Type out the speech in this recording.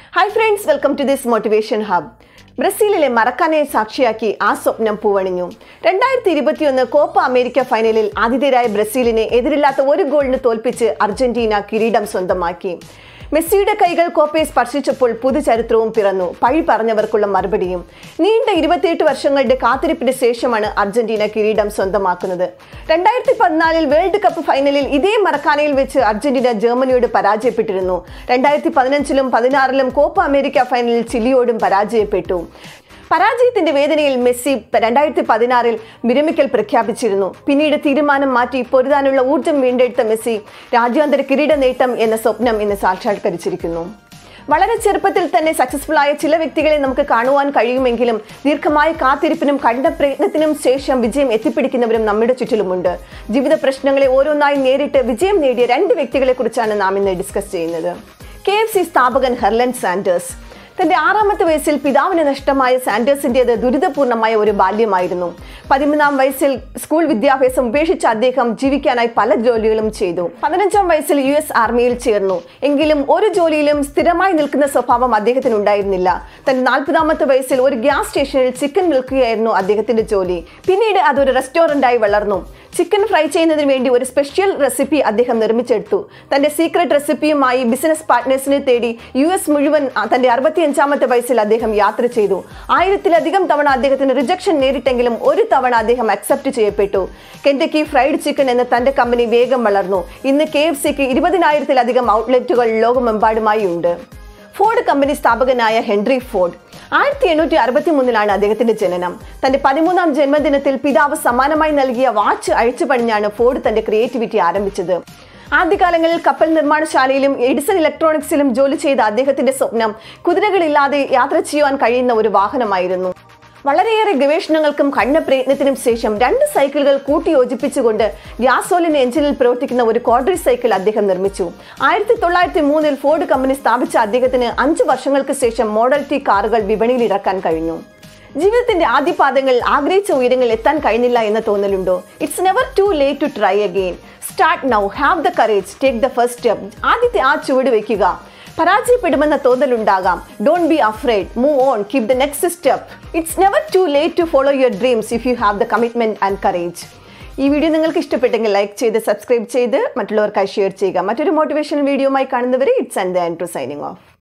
hi friends welcome to this motivation hub ബ്രസീലിലെ മറക്കാനെ സാക്ഷിയാക്കി ആ സ്വപ്നം പൂവണിഞ്ഞു രണ്ടായിരത്തി ഇരുപത്തിയൊന്ന് കോപ്പ അമേരിക്ക ഫൈനലിൽ ആതിഥേയരായ ബ്രസീലിനെ എതിരില്ലാത്ത ഒരു ഗോളിന് തോൽപ്പിച്ച് അർജന്റീന കിരീടം സ്വന്തമാക്കി മെസ്സിയുടെ കൈകൾ കോപ്പയെ സ്പർശിച്ചപ്പോൾ പുതുചരിത്രവും പിറന്നു പഴി പറഞ്ഞവർക്കുള്ള മറുപടിയും നീണ്ട ഇരുപത്തിയെട്ട് വർഷങ്ങളുടെ കാത്തിരിപ്പിന് ശേഷമാണ് അർജന്റീന കിരീടം സ്വന്തമാക്കുന്നത് രണ്ടായിരത്തി പതിനാലിൽ വേൾഡ് കപ്പ് ഫൈനലിൽ ഇതേ മറക്കാനയിൽ വെച്ച് അർജന്റീന ജർമ്മനിയോട് പരാജയപ്പെട്ടിരുന്നു രണ്ടായിരത്തി പതിനഞ്ചിലും പതിനാറിലും കോപ്പ അമേരിക്ക ഫൈനലിൽ ചിലിയോടും പരാജയപ്പെട്ടു പരാജയത്തിന്റെ വേദനയിൽ മെസ്സി രണ്ടായിരത്തി പതിനാറിൽ വിരമിക്കൽ പ്രഖ്യാപിച്ചിരുന്നു പിന്നീട് തീരുമാനം മാറ്റി പൊരുതാനുള്ള ഊർജം വീണ്ടെടുത്ത മെസ്സി രാജ്യാന്തര കിരീട നേട്ടം എന്ന സ്വപ്നം ഇന്ന് സാക്ഷാത്കരിച്ചിരിക്കുന്നു വളരെ ചെറുപ്പത്തിൽ തന്നെ സക്സസ്ഫുൾ ആയ ചില വ്യക്തികളെ നമുക്ക് കാണുവാൻ കഴിയുമെങ്കിലും ദീർഘമായ കാത്തിരിപ്പിനും കഠിന പ്രയത്നത്തിനും ശേഷം വിജയം എത്തിപ്പിടിക്കുന്നവരും നമ്മുടെ ചുറ്റിലുമുണ്ട് ജീവിത പ്രശ്നങ്ങളെ ഓരോന്നായി നേരിട്ട് വിജയം നേടിയ രണ്ട് വ്യക്തികളെ കുറിച്ചാണ് നാം ഇന്ന് ഡിസ്കസ് ചെയ്യുന്നത് കെ എഫ് സി സ്ഥാപകൻ ഹെർലൻ സാൻഡേഴ്സ് തന്റെ ആറാമത്തെ വയസ്സിൽ പിതാവിന് നഷ്ടമായ സാൻഡേഴ്സിന്റേത് ദുരിതപൂർണമായ ഒരു ബാല്യമായിരുന്നു പതിമൂന്നാം വയസ്സിൽ സ്കൂൾ വിദ്യാഭ്യാസം ഉപേക്ഷിച്ച അദ്ദേഹം ജീവിക്കാനായി പല ജോലികളും ചെയ്തു പതിനഞ്ചാം വയസ്സിൽ യു എസ് ആർമിയിൽ ചേർന്നു എങ്കിലും ഒരു ജോലിയിലും സ്ഥിരമായി നിൽക്കുന്ന സ്വഭാവം അദ്ദേഹത്തിന് ഉണ്ടായിരുന്നില്ല തന്റെ നാൽപ്പതാമത്തെ വയസ്സിൽ ഒരു ഗ്യാസ് സ്റ്റേഷനിൽ ചിക്കൻ വിൽക്കുകയായിരുന്നു അദ്ദേഹത്തിന്റെ ജോലി പിന്നീട് അതൊരു റെസ്റ്റോറന്റായി വളർന്നു ചിക്കൻ ഫ്രൈ ചെയ്യുന്നതിന് വേണ്ടി ഒരു സ്പെഷ്യൽ റെസിപ്പി അദ്ദേഹം നിർമ്മിച്ചെടുത്തു തന്റെ സീക്രട്ട് റെസിപ്പിയുമായി ബിസിനസ് പാർട്ട്നേഴ്സിനെ തേടി യു എസ് മുഴുവൻ ആ, തന്റെ അറുപത്തിയഞ്ചാമത്തെ വയസ്സിൽ അദ്ദേഹം യാത്ര ചെയ്തു ആയിരത്തിലധികം തവണ അദ്ദേഹത്തിന് റിജക്ഷൻ നേരിട്ടെങ്കിലും ഒരു തവണ അദ്ദേഹം അക്സെപ്റ്റ് ചെയ്യപ്പെട്ടു കെൻഡക്കി ഫ്രൈഡ് ചിക്കൻ എന്ന തന്റെ കമ്പനി വേഗം വളർന്നു ഇന്ന് കെ എഫ് സിക്ക് ഇരുപതിനായിരത്തിലധികം ഔട്ട്ലെറ്റുകൾ ലോകമെമ്പാടുമായി ഉണ്ട് ഫോർഡ് കമ്പനി സ്ഥാപകനായ ഹെൻറി ഫോർഡ് ആയിരത്തി എണ്ണൂറ്റി അറുപത്തി മൂന്നിലാണ് അദ്ദേഹത്തിന്റെ ജനനം തന്റെ പതിമൂന്നാം ജന്മദിനത്തിൽ പിതാവ് സമാനമായി നൽകിയ വാച്ച് അഴിച്ചു പണിഞ്ഞാണ് ഫോർഡ് തന്റെ ക്രിയേറ്റിവിറ്റി ആരംഭിച്ചത് ആദ്യകാലങ്ങളിൽ കപ്പൽ നിർമ്മാണശാലയിലും എഡിസൺ ഇലക്ട്രോണിക്സിലും ജോലി ചെയ്ത അദ്ദേഹത്തിന്റെ സ്വപ്നം കുതിരകളില്ലാതെ യാത്ര ചെയ്യുവാൻ കഴിയുന്ന ഒരു വാഹനമായിരുന്നു വളരെയേറെ ഗവേഷണങ്ങൾക്കും കഠിന പ്രയത്നത്തിനും ശേഷം രണ്ട് സൈക്കിളുകൾ കൂട്ടിയോജിപ്പിച്ചുകൊണ്ട് ഗ്യാസോലിൻ എഞ്ചിനിൽ പ്രവർത്തിക്കുന്ന ഒരു ക്വാഡ്രി സൈക്കിൾ അദ്ദേഹം നിർമ്മിച്ചു ആയിരത്തി തൊള്ളായിരത്തി മൂന്നിൽ ഫോർഡ് കമ്പനി സ്ഥാപിച്ച അദ്ദേഹത്തിന് അഞ്ച് വർഷങ്ങൾക്ക് ശേഷം മോഡൽ ടി കാറുകൾ വിപണിയിൽ ഇറക്കാൻ കഴിഞ്ഞു ജീവിതത്തിന്റെ ആദ്യ പാദങ്ങളിൽ ആഗ്രഹിച്ച ഉയരങ്ങളിൽ എത്താൻ കഴിഞ്ഞില്ല എന്ന തോന്നലുണ്ടോ it's never too late to try again start now have the courage take the first step ആദ്യത്തെ ആ ചുവട് വെക്കുക പരാജയപ്പെടുമെന്ന തോന്നലുണ്ടാകാം don't be afraid move on keep the next step it's never too late to follow your dreams if you have the commitment and courage ഈ video നിങ്ങൾക്ക് ഇഷ്ടപ്പെട്ടെങ്കിൽ like ചെയ്ത് സബ്സ്ക്രൈബ് ചെയ്ത് മറ്റുള്ളവർക്കായി ഷെയർ ചെയ്യുക മറ്റൊരു മോട്ടിവേഷൻ വീഡിയോയുമായി കാണുന്നവരെ it's and the to signing of